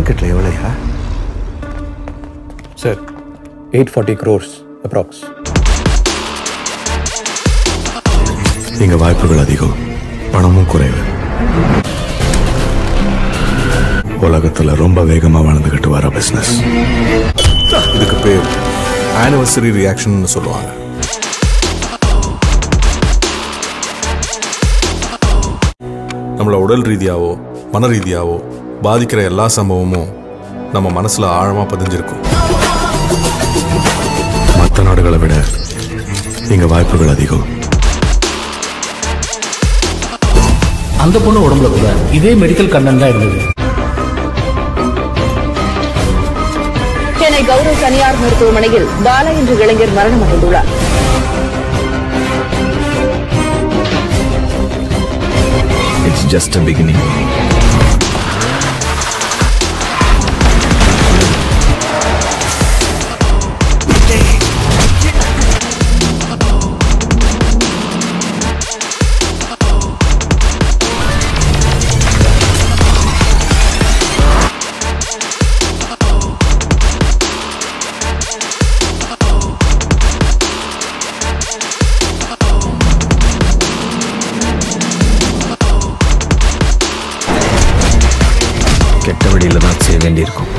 மார்க்கெட்டில் எவ்வளோயா sir eight forty crores approx இங்க வாய்ப்புகள் அதிகம் பணமும் குறைவு உலகத்துல ரொம்ப வேகமா வளர்ந்துகிட்டு வர பிசினஸ் இதுக்கு பேர் ஆனிவர்சரி ரியாக்ஷன் சொல்லுவாங்க நம்மள உடல் ரீதியாவோ மன ரீதியாவோ பாதிக்கிற எல்லா சம்பவமும் நம்ம மனசுல ஆழமா பதிஞ்சிருக்கும் மற்ற நாடுகளை விட இங்க வாய்ப்புகள் அதிகம் அந்த பொண்ணு உடம்புல கூட இதே மெடிக்கல் கண்டன் தான் இருந்தது சென்னை கௌரவ் தனியார் மருத்துவமனையில் பாலா என்ற இளைஞர் மரணமடைந்துள்ளார் இட்ஸ் ஜஸ்ட் அ பிகினிங் கெட்ட வழியில தான் செய்ய வேண்டியிருக்கும்